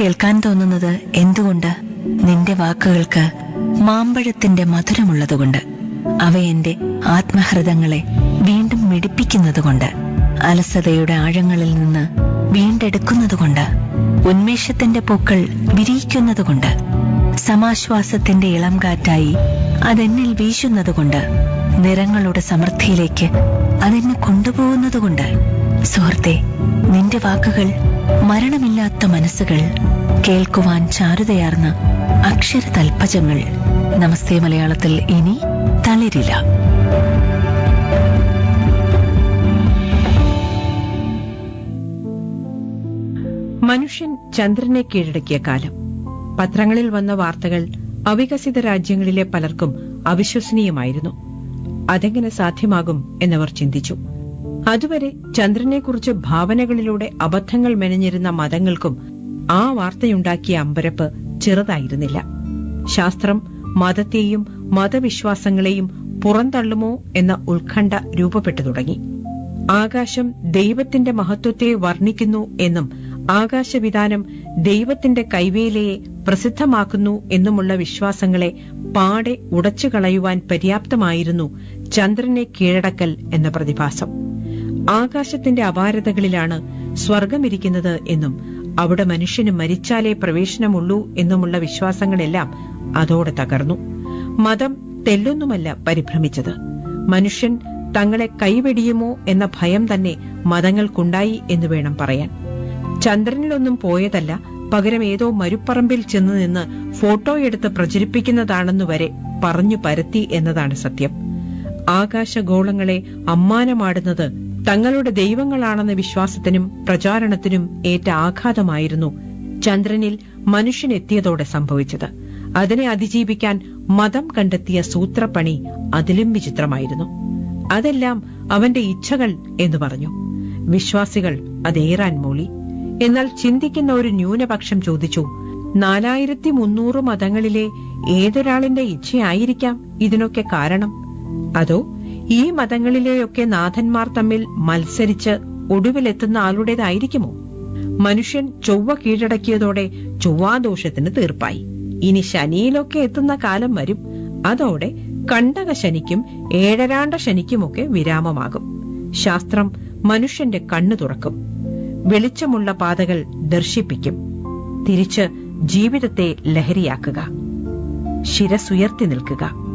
കേൾക്കാൻ തോന്നുന്നത് എന്തുകൊണ്ട് നിന്റെ വാക്കുകൾക്ക് മാമ്പഴത്തിന്റെ മധുരമുള്ളതുകൊണ്ട് അവ എന്റെ ആത്മഹൃദങ്ങളെ വീണ്ടും മിടിപ്പിക്കുന്നതുകൊണ്ട് അലസതയുടെ ആഴങ്ങളിൽ നിന്ന് വീണ്ടെടുക്കുന്നതുകൊണ്ട് ഉന്മേഷത്തിന്റെ പൂക്കൾ വിരിയിക്കുന്നതുകൊണ്ട് സമാശ്വാസത്തിന്റെ ഇളം കാറ്റായി അതെന്നിൽ വീശുന്നതുകൊണ്ട് നിറങ്ങളുടെ സമൃദ്ധിയിലേക്ക് അതെന്നെ കൊണ്ടുപോകുന്നതുകൊണ്ട് സുഹൃത്തെ നിന്റെ വാക്കുകൾ മരണമില്ലാത്ത മനസ്സുകൾ കേൾക്കുവാൻ ചാരുതയാർന്ന അക്ഷര തൽപ്പജങ്ങൾ നമസ്തേ മലയാളത്തിൽ ഇനി തളിരില്ല മനുഷ്യൻ ചന്ദ്രനെ കീഴടക്കിയ കാലം പത്രങ്ങളിൽ വന്ന വാർത്തകൾ അവികസിത രാജ്യങ്ങളിലെ പലർക്കും അവിശ്വസനീയമായിരുന്നു അതെങ്ങനെ സാധ്യമാകും എന്നവർ ചിന്തിച്ചു അതുവരെ ചന്ദ്രനെക്കുറിച്ച് ഭാവനകളിലൂടെ അബദ്ധങ്ങൾ മെനഞ്ഞിരുന്ന മതങ്ങൾക്കും ആ വാർത്തയുണ്ടാക്കിയ അമ്പരപ്പ് ചെറുതായിരുന്നില്ല ശാസ്ത്രം മതത്തെയും മതവിശ്വാസങ്ങളെയും പുറന്തള്ളുമോ എന്ന ഉത്കണ്ഠ രൂപപ്പെട്ടു തുടങ്ങി ആകാശം ദൈവത്തിന്റെ മഹത്വത്തെ വർണ്ണിക്കുന്നു എന്നും ആകാശവിധാനം ദൈവത്തിന്റെ കൈവേലയെ പ്രസിദ്ധമാക്കുന്നു എന്നുമുള്ള വിശ്വാസങ്ങളെ പാടെ ഉടച്ചു കളയുവാൻ പര്യാപ്തമായിരുന്നു ചന്ദ്രനെ കീഴടക്കൽ എന്ന പ്രതിഭാസം ആകാശത്തിന്റെ അപാരതകളിലാണ് സ്വർഗമിരിക്കുന്നത് എന്നും അവിടെ മനുഷ്യന് മരിച്ചാലേ പ്രവേശനമുള്ളൂ എന്നുമുള്ള വിശ്വാസങ്ങളെല്ലാം അതോടെ തകർന്നു മതം തെല്ലൊന്നുമല്ല പരിഭ്രമിച്ചത് മനുഷ്യൻ തങ്ങളെ കൈവെടിയുമോ എന്ന ഭയം തന്നെ മതങ്ങൾക്കുണ്ടായി എന്ന് വേണം പറയാൻ ചന്ദ്രനിലൊന്നും പോയതല്ല പകരം ഏതോ മരുപ്പറമ്പിൽ ചെന്ന് നിന്ന് ഫോട്ടോയെടുത്ത് പ്രചരിപ്പിക്കുന്നതാണെന്നു വരെ പറഞ്ഞു പരത്തി എന്നതാണ് സത്യം ആകാശഗോളങ്ങളെ അമ്മാനമാടുന്നത് തങ്ങളുടെ ദൈവങ്ങളാണെന്ന വിശ്വാസത്തിനും പ്രചാരണത്തിനും ഏറ്റ ആഘാതമായിരുന്നു ചന്ദ്രനിൽ മനുഷ്യനെത്തിയതോടെ സംഭവിച്ചത് അതിനെ അതിജീവിക്കാൻ മതം കണ്ടെത്തിയ സൂത്രപ്പണി അതിലും വിചിത്രമായിരുന്നു അതെല്ലാം അവന്റെ ഇച്ഛകൾ എന്ന് പറഞ്ഞു വിശ്വാസികൾ അതേറാൻ മൂളി എന്നാൽ ചിന്തിക്കുന്ന ഒരു ന്യൂനപക്ഷം ചോദിച്ചു നാലായിരത്തി മുന്നൂറ് മതങ്ങളിലെ ഏതൊരാളിന്റെ ഇച്ഛയായിരിക്കാം ഇതിനൊക്കെ കാരണം അതോ ഈ മതങ്ങളിലെയൊക്കെ നാഥന്മാർ തമ്മിൽ മത്സരിച്ച് ഒടുവിലെത്തുന്ന ആളുടേതായിരിക്കുമോ മനുഷ്യൻ ചൊവ്വ കീഴടക്കിയതോടെ ചൊവ്വാദോഷത്തിന് തീർപ്പായി ഇനി ശനിയിലൊക്കെ എത്തുന്ന കാലം വരും അതോടെ കണ്ടക ശനിക്കും ഏഴരാണ്ട ശനിക്കുമൊക്കെ വിരാമമാകും ശാസ്ത്രം മനുഷ്യന്റെ കണ്ണു തുറക്കും വെളിച്ചമുള്ള പാതകൾ ദർശിപ്പിക്കും തിരിച്ച് ജീവിതത്തെ ലഹരിയാക്കുക ശിരസുയർത്തി നിൽക്കുക